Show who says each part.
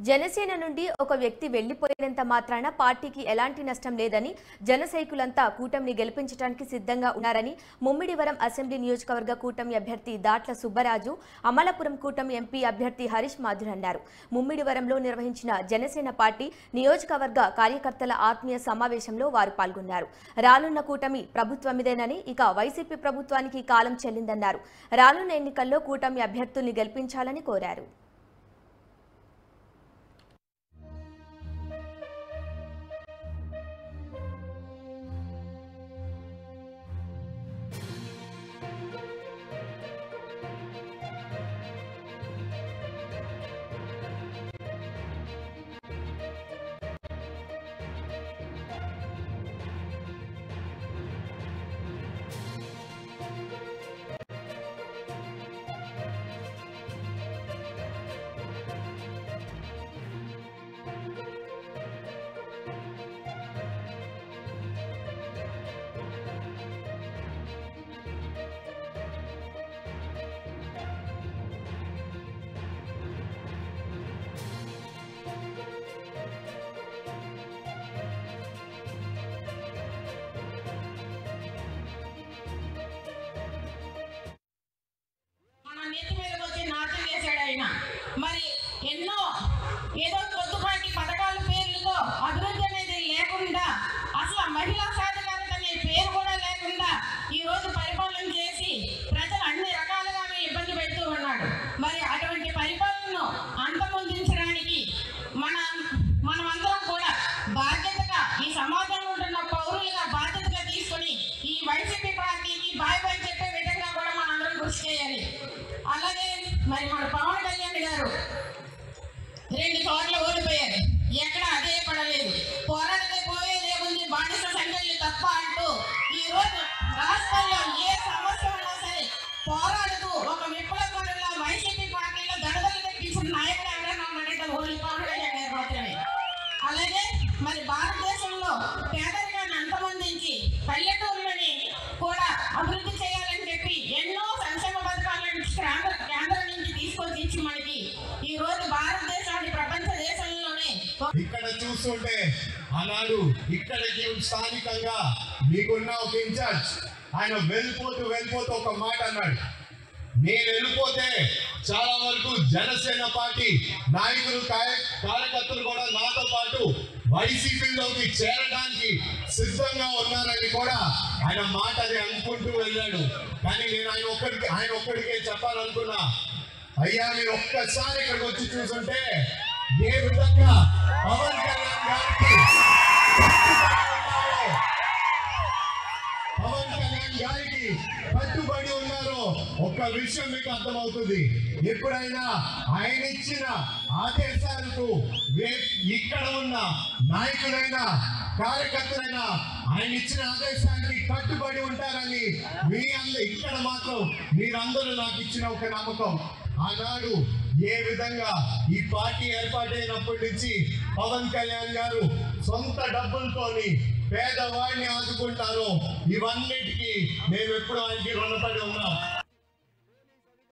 Speaker 1: జనసేన నుండి ఒక వ్యక్తి వెళ్లిపోయినంత మాత్రాన పార్టీకి ఎలాంటి నష్టం లేదని జనసైకులంతా కూటమిని గెలిపించడానికి సిద్ధంగా ఉన్నారని ముమ్మిడివరం అసెంబ్లీ నియోజకవర్గ కూటమి అభ్యర్థి దాట్ల సుబ్బరాజు అమలాపురం కూటమి ఎంపీ అభ్యర్థి హరీష్ మాధుర్ అన్నారు ముమ్మిడివరంలో నిర్వహించిన జనసేన పార్టీ నియోజకవర్గ కార్యకర్తల ఆత్మీయ సమావేశంలో వారు పాల్గొన్నారు రానున్న కూటమి ప్రభుత్వమిదేనని ఇక వైసీపీ ప్రభుత్వానికి కాలం చెల్లిందన్నారు రానున్న ఎన్నికల్లో కూటమి అభ్యర్థుల్ని గెలిపించాలని కోరారు
Speaker 2: మన నెత్తి మీదకి వచ్చి నాట్యం చేశాడు ఆయన మరి ఎన్నో ఏదో కొద్దిపాటి పథకాల పేర్లతో అభివృద్ధి అనేది లేకుండా అసలు మహిళా సాధికారత అనే పేరు కూడా లేకుండా ఈ రోజు పరిపాలన చేసి ప్రజలు అన్ని రకాలుగా ఇబ్బంది పెడుతూ ఉన్నాడు మరి అటువంటి పరిపాలనను అంతమొందించడానికి మన మనమందరం కూడా బాధ్యతగా ఈ సమాజంలో ఉంటున్న పౌరులుగా బాధ్యతగా తీసుకొని ఈ వైసీపీ పార్టీకి బాయ్ బాయ్ చెప్పే విధంగా కూడా మనందరం కృషి చేయాలి అలాగే మరి మన పవన్ కళ్యాణ్ గారు రెండు చోట్ల ఓడిపోయారు ఎక్కడ అదే పడలేదు పోరాడితే పోయేదే ఉంది బానిస సంఖ్యలు తప్ప అంటూ ఈ రోజు రాష్ట్రంలో ఏ సమస్య ఉన్నా సరే పోరాడుతూ ఒక విప్లవకారుల వైసీపీ పార్టీలో దడదలు తెప్పించిన నాయకుడు ఎవరైనా ఉన్నాడంటే ఓన్లీ పవన్ కళ్యాణ్ గారు మాత్రమే అలాగే మరి భారతదేశంలో పేదరికాన్ని అంతమొందించి పల్లెటూరులని కూడా అభివృద్ధి చేయాలని చెప్పి ఎన్నో సంక్షేమ పథకాలను కేంద్ర కేంద్రం నుంచి తీసుకొచ్చి ఇచ్చి మనకి ఈ రోజు భారతదేశాన్ని ప్రపంచ దేశంలోనే ఒక
Speaker 3: ఇక్కడ చూస్తుంటే ఆనాడు ఇక్కడికి స్థానికంగా మీకున్న ఒక ఇన్ఛార్జ్ ఆయన వెళ్ళిపోతూ వెళ్ళిపోతూ ఒక మాట అన్నాడు నేను వెళ్ళిపోతే చాలా వరకు జనసేన పార్టీ నాయకులు కార్య- కార్యకర్తలు కూడా నాతో పాటు వైసీపీలోకి చేరడానికి సిద్ధంగా ఉన్నారని కూడా ఆయన మాట అది అనుకుంటూ వెళ్ళాడు కానీ నేను ఆయన ఒక్కడికి ఆయన ఒక్కడికే చెప్పాలనుకున్నా అయ్యా మీరు ఒక్కసారి ఇక్కడికి వచ్చి చూసుంటే ఏ విధంగా పవన్ కళ్యాణ్ గారికి పవన్ కళ్యాణ్ గారికి కట్టుబడి ఉన్నారో ఒక్క విషయం మీకు అర్థమవుతుంది ఎప్పుడైనా ఆయన ఇచ్చిన ఆదేశాలకు వే- ఇక్కడ ఉన్న నాయకులైనా కార్యకర్తలైనా ఆయన ఇచ్చిన ఆదేశానికి కట్టుబడి ఉంటారని మీ అందరూ ఇక్కడ మాత్రం మీరందరూ నాకు ఇచ్చిన ఒక నమ్మకం ఆనాడు ఏ విధంగా ఈ పార్టీ ఏర్పాటైనప్పటి నుంచి పవన్ కళ్యాణ్ గారు సొంత డబ్బులతోని పేదవాడిని ఆదుకుంటారు ఇవన్నిటికీ మేము ఎప్పుడు ఆయనకి రుణపడి ఉన్నాం